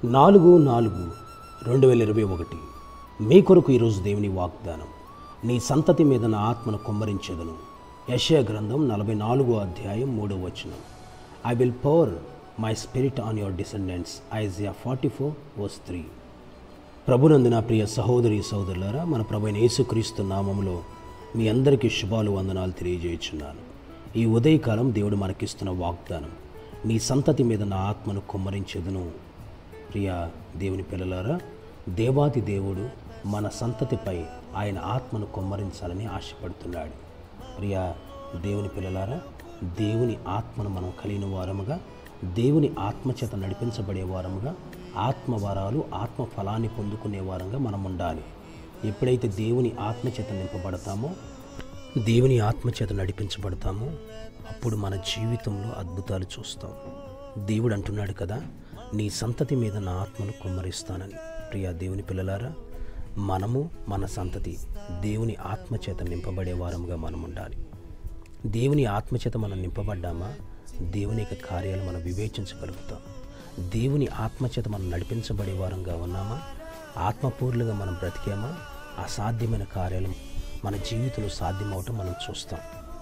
నాలుగు నాలుగు రెండు వేల ఇరవై ఒకటి మీ కొరకు ఈరోజు దేవుని వాగ్దానం నీ సంతతి మీద నా ఆత్మను కుమ్మరించెదను యశయ గ్రంథం నలభై నాలుగో అధ్యాయం మూడో వచనం I will pour my spirit on your descendants Isaiah forty four verse three ప్రభునందున ప్రియ సహోదరి సహోదరులారా మన ప్రభు అయిన యేసుక్రీస్తు నామములో మీ అందరికీ శుభాలు వందనాలు తెలియజేయుచున్నాను ఈ ఉదయకాలం దేవుడు మనకిస్తున్న వాగ్దానం నీ సంతతి మీద నా ఆత్మను కుమ్మరించెదను ప్రియ దేవుని పిల్లలారా దేవాది దేవుడు మన సంతతిపై ఆయన ఆత్మను కుమ్మరించాలని ఆశపడుతున్నాడు ప్రియ దేవుని పిల్లలారా దేవుని ఆత్మను మనం కలిగిన వారముగా దేవుని ఆత్మచేత నడిపించబడే వారముగా ఆత్మవరాలు ఆత్మ ఫలాన్ని పొందుకునే వారంగా మనం ఉండాలి ఎప్పుడైతే దేవుని ఆత్మచేత నింపబడతామో దేవుని ఆత్మచేత నడిపించబడతామో అప్పుడు మన జీవితంలో అద్భుతాలు చూస్తాం దేవుడు అంటున్నాడు కదా నీ సంతతి మీద నా ఆత్మను కుమ్మరిస్తానని ప్రియా దేవుని పిల్లలారా మనము మన సంతతి దేవుని ఆత్మచేత నింపబడే వారముగా మనం ఉండాలి దేవుని ఆత్మచేత మనం నింపబడ్డామా దేవుని యొక్క కార్యాలు మనం వివేచించగలుగుతాం దేవుని ఆత్మచేత మనం నడిపించబడే వారంగా ఉన్నామా ఆత్మపూర్లుగా మనం బ్రతికామా అసాధ్యమైన కార్యాలు మన జీవితంలో సాధ్యమవటం మనం చూస్తాం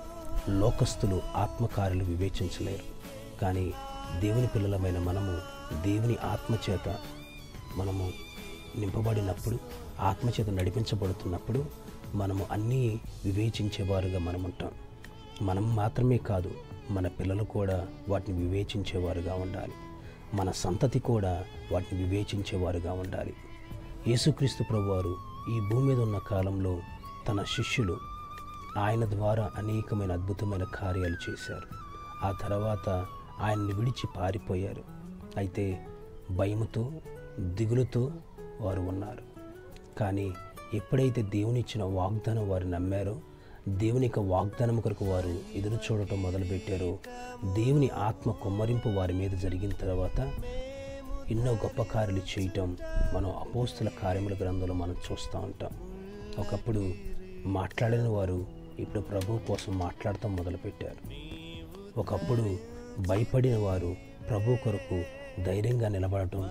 లోకస్తులు ఆత్మకార్యాలు వివేచించలేరు కానీ దేవుని పిల్లలమైన మనము దేవుని ఆత్మచేత మనము నింపబడినప్పుడు ఆత్మచేత నడిపించబడుతున్నప్పుడు మనము అన్నీ వివేచించేవారుగా మనం ఉంటాం మనం మాత్రమే కాదు మన పిల్లలు కూడా వాటిని వివేచించేవారుగా ఉండాలి మన సంతతి కూడా వాటిని వివేచించేవారుగా ఉండాలి యేసుక్రీస్తు ప్రభువారు ఈ భూమి మీద ఉన్న కాలంలో తన శిష్యులు ఆయన ద్వారా అనేకమైన అద్భుతమైన కార్యాలు చేశారు ఆ తర్వాత ఆయన్ని విడిచి పారిపోయారు అయితే భయముతో దిగులుతో వారు ఉన్నారు కానీ ఎప్పుడైతే దేవునిచ్చిన వాగ్దానం వారు నమ్మారో దేవుని యొక్క వాగ్దానం కొరకు వారు ఎదురు చూడటం మొదలుపెట్టారో దేవుని ఆత్మ కుమ్మరింపు వారి మీద జరిగిన తర్వాత ఎన్నో గొప్ప కార్యాలు చేయటం మనం అపోస్తుల కార్యముల గ్రంథంలో మనం చూస్తూ ఉంటాం ఒకప్పుడు మాట్లాడిన వారు ఇప్పుడు ప్రభు కోసం మాట్లాడటం మొదలుపెట్టారు ఒకప్పుడు భయపడిన వారు ప్రభు కొరకు ధైర్యంగా నిలబడటం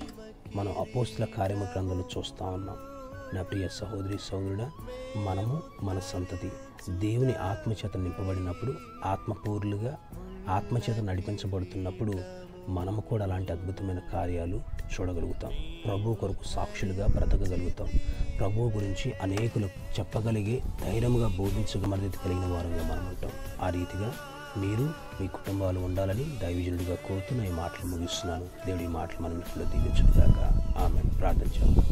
మనం అపోస్తుల కార్యముల గ్రంథంలో చూస్తూ ఉన్నాం నా ప్రియ సహోదరి సహోదరుడా మనము మన సంతతి దేవుని ఆత్మచేత నింపబడినప్పుడు ఆత్మపూర్లుగా ఆత్మచేత నడిపించబడుతున్నప్పుడు మనము కూడా అలాంటి అద్భుతమైన కార్యాలు చూడగలుగుతాం ప్రభు కొరకు సాక్షులుగా బ్రతకగలుగుతాం ప్రభు గురించి అనేకులు చెప్పగలిగే ధైర్యంగా బోధించగమర్దిత కలిగిన వారంగా మనం ఉంటాం ఆ రీతిగా మీరు మీ కుటుంబాలు ఉండాలని దైవజనుడిగా కోరుతూ ఈ మాటలు ముగిస్తున్నాను దేవుడి ఈ మాటలు మనం ఇంట్లో దీవించుగాక ఆమె ప్రార్థన చేద్దాం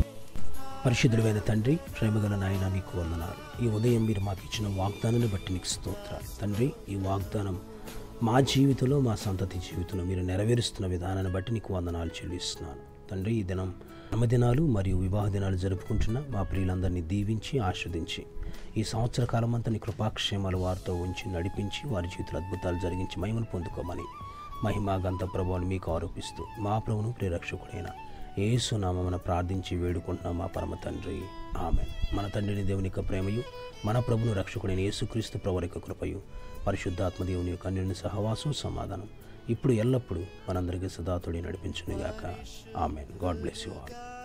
పరిశుద్ధుడైన తండ్రి ప్రేమగల నాయన నీకు వందనాలు ఈ ఉదయం మీరు మాకు ఇచ్చిన వాగ్దానాన్ని బట్టి నీకు స్తోత్రాలు తండ్రి ఈ వాగ్దానం మా జీవితంలో మా సంతతి జీవితంలో మీరు నెరవేరుస్తున్న విధానాన్ని బట్టి నీకు వందనాలు చెల్లిస్తున్నాను తండ్రి ఈ దినం జన్మదినాలు మరియు వివాహ దినాలు జరుపుకుంటున్న మా ప్రియులందరినీ దీవించి ఆస్వాదించి ఈ సంవత్సర కాలం అంతా నీ కృపాక్షేమాలు వారితో ఉంచి నడిపించి వారి జీవితంలో అద్భుతాలు జరిగించి మహిమను పొందుకోమని మహిమా గంత ప్రభావాన్ని మీకు ఆరోపిస్తూ మా ప్రభును ప్రియరక్షకుడైన ఏసునామమున ప్రార్థించి వేడుకుంటున్నాం మా పరమ తండ్రి ఆమె మన తండ్రిని దేవుని యొక్క ప్రేమయు మన ప్రభును రక్షకుడైన యేసుక్రీస్తు ప్రభు యొక్క కృపయు పరిశుద్ధాత్మ దేవుని యొక్క అన్యుని సహవాసం సమాధానం ఇప్పుడు ఎల్లప్పుడూ మనందరికీ సదాతుడి నడిపించునిగాక amen God bless you all